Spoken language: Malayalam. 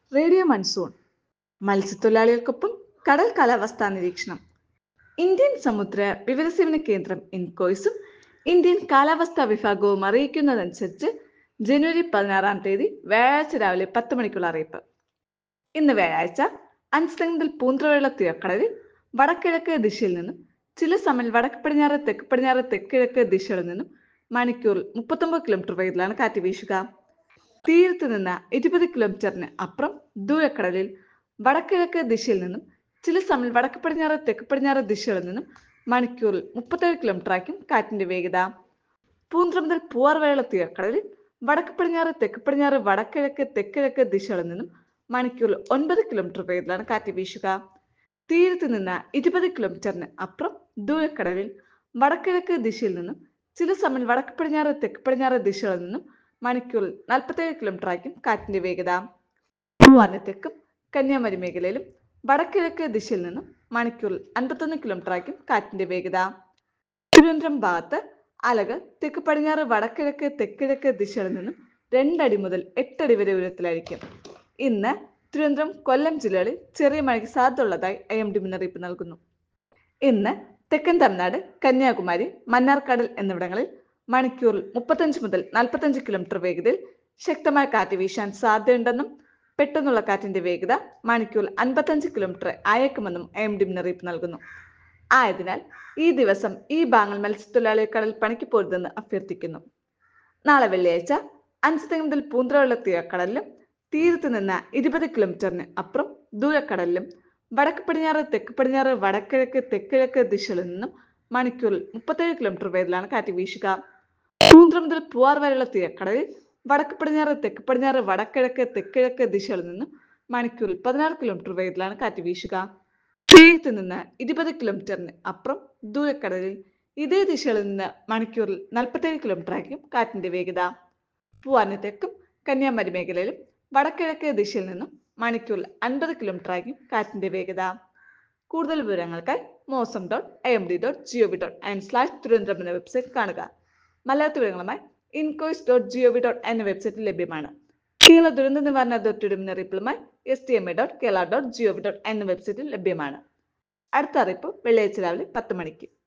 റേഡിയോ മൺസൂൺ മത്സ്യത്തൊഴിലാളികൾക്കൊപ്പം കടൽ കാലാവസ്ഥാ നിരീക്ഷണം ഇന്ത്യൻ സമുദ്ര വിവരസേവന കേന്ദ്രം ഇൻകോയ്സും ഇന്ത്യൻ കാലാവസ്ഥാ വിഭാഗവും അറിയിക്കുന്നതനുസരിച്ച് ജനുവരി പതിനാറാം തീയതി വ്യാഴാഴ്ച രാവിലെ പത്ത് മണിക്കുള്ള അറിയിപ്പ് ഇന്ന് വ്യാഴാഴ്ച അഞ്ചുതെങ്ങിൽ പൂന്തറവെള്ള തീരക്കടലിൽ വടക്കിഴക്ക് ദിശയിൽ നിന്നും ചില സമയം വടക്ക് പടിഞ്ഞാറ് തെക്ക് പടിഞ്ഞാറ് തെക്കിഴക്ക് ദിശകളിൽ നിന്നും മണിക്കൂറിൽ മുപ്പത്തൊമ്പത് കിലോമീറ്റർ വേഗത്തിലാണ് കാറ്റ് വീശുക തീരത്ത് നിന്ന് ഇരുപത് കിലോമീറ്ററിന് അപ്പുറം ദൂരക്കടലിൽ വടക്കിഴക്ക് ദിശയിൽ നിന്നും ചില സമയം വടക്ക് പടിഞ്ഞാറ് തെക്ക് പടിഞ്ഞാറ് ദിശകളിൽ നിന്നും മണിക്കൂറിൽ മുപ്പത്തേഴ് കിലോമീറ്റർ ആയിരിക്കും കാറ്റിന്റെ വേഗത പൂന്തറ മുതൽ പൂവാർവേള തീരക്കടലിൽ വടക്ക് പടിഞ്ഞാറ് തെക്ക് പടിഞ്ഞാറ് വടക്കിഴക്ക് തെക്കിഴക്ക് ദിശകളിൽ നിന്നും മണിക്കൂറിൽ ഒൻപത് കിലോമീറ്റർ വേഗത്തിലാണ് കാറ്റ് വീശുക തീരത്ത് നിന്ന് ഇരുപത് കിലോമീറ്ററിന് അപ്പുറം ദൂരക്കടലിൽ വടക്കിഴക്ക് ദിശയിൽ നിന്നും ചില സമയം വടക്ക് പടിഞ്ഞാറ് തെക്ക് പടിഞ്ഞാറ് ദിശകളിൽ നിന്നും മണിക്കൂറിൽ നാൽപ്പത്തേഴ് കിലോമീറ്റർ ആയിരിക്കും കാറ്റിന്റെ വേഗത പൂവാറിന് തെക്കും കന്യാകുമാരി മേഖലയിലും വടക്കിഴക്ക് ദിശയിൽ നിന്നും മണിക്കൂറിൽ അൻപത്തൊന്ന് കിലോമീറ്റർ ആയിരിക്കും കാറ്റിന്റെ വേഗത തിരുവനന്തപുരം ഭാഗത്ത് അലകൾ തെക്ക് പടിഞ്ഞാറ് വടക്കിഴക്ക് തെക്കിഴക്ക് ദിശകളിൽ നിന്നും രണ്ടടി മുതൽ എട്ടടി വരെ ഉയരത്തിലായിരിക്കും ഇന്ന് തിരുവനന്തപുരം കൊല്ലം ജില്ലകളിൽ ചെറിയ മഴയ്ക്ക് സാധ്യതയുള്ളതായി ഐ എം ഡി മുന്നറിയിപ്പ് നൽകുന്നു ഇന്ന് തെക്കൻ തമിഴ്നാട് കന്യാകുമാരി മന്നാർക്കാടൽ എന്നിവിടങ്ങളിൽ മണിക്കൂറിൽ മുപ്പത്തഞ്ച് മുതൽ നാൽപ്പത്തഞ്ച് കിലോമീറ്റർ വേഗതയിൽ ശക്തമായ കാറ്റ് വീശാൻ സാധ്യതയുണ്ടെന്നും പെട്ടെന്നുള്ള കാറ്റിന്റെ വേഗത മണിക്കൂറിൽ അൻപത്തഞ്ച് കിലോമീറ്റർ ആയേക്കുമെന്നും ഐ എം ഡി മുന്നറിയിപ്പ് നൽകുന്നു ആയതിനാൽ ഈ ദിവസം ഈ ഭാഗങ്ങൾ മത്സ്യത്തൊഴിലാളികൾ കടൽ പണിക്ക് പോരുതെന്ന് അഭ്യർത്ഥിക്കുന്നു നാളെ വെള്ളിയാഴ്ച അഞ്ച് മുതൽ പൂന്തറവെള്ള തീരക്കടലിലും തീരത്ത് നിന്ന് ഇരുപത് കിലോമീറ്ററിന് അപ്പുറം ദൂരക്കടലിലും വടക്ക് പടിഞ്ഞാറ് തെക്ക് പടിഞ്ഞാറ് വടക്കിഴക്ക് തെക്കിഴക്ക് ദിശകളിൽ നിന്നും മണിക്കൂറിൽ മുപ്പത്തേഴ് കിലോമീറ്റർ വേഗത്തിലാണ് കാറ്റ് വീശുക പൂന്തറ മുതൽ പൂവാർ വരെയുള്ള തീരക്കടലിൽ വടക്ക് പടിഞ്ഞാറ് തെക്ക് പടിഞ്ഞാറ് വടക്കിഴക്ക് തെക്കിഴക്ക് ദിശകളിൽ നിന്നും മണിക്കൂറിൽ പതിനാറ് കിലോമീറ്റർ വേഗത്തിലാണ് കാറ്റ് വീശുക തീരത്ത് നിന്ന് ഇരുപത് കിലോമീറ്ററിന് അപ്പുറം ദൂരക്കടലിൽ ഇതേ ദിശകളിൽ നിന്ന് മണിക്കൂറിൽ നാൽപ്പത്തേഴ് കിലോമീറ്റർ ആയിരിക്കും കാറ്റിന്റെ വേഗത പൂവാറിന് തെക്കും കന്യാകുമാരി മേഖലയിലും വടക്കിഴക്ക് ദിശയിൽ നിന്നും മണിക്കൂറിൽ അൻപത് കിലോമീറ്റർ ആയിരിക്കും കാറ്റിന്റെ വേഗത കൂടുതൽ വിവരങ്ങൾക്കായി Mausam dot I M D dot G O V dot in slash Thiruvananthapuram എന്ന വെബ്സൈറ്റ് കാണുക മലയാള വിവരങ്ങളുമായി INCOIS dot G O V dot എന്ന വെബ്സൈറ്റിൽ ലഭ്യമാണ് കേരള ദുരന്ത നിവാരണ അതോറിറ്റിയുടെ മുന്നറിയിപ്പുമായി S D M A dot Kerala dot G O V dot എന്ന വെബ്സൈറ്റിൽ ലഭ്യമാണ് അടുത്ത അറിയിപ്പ് വെള്ളിയാഴ്ച രാവിലെ പത്ത് മണിക്ക്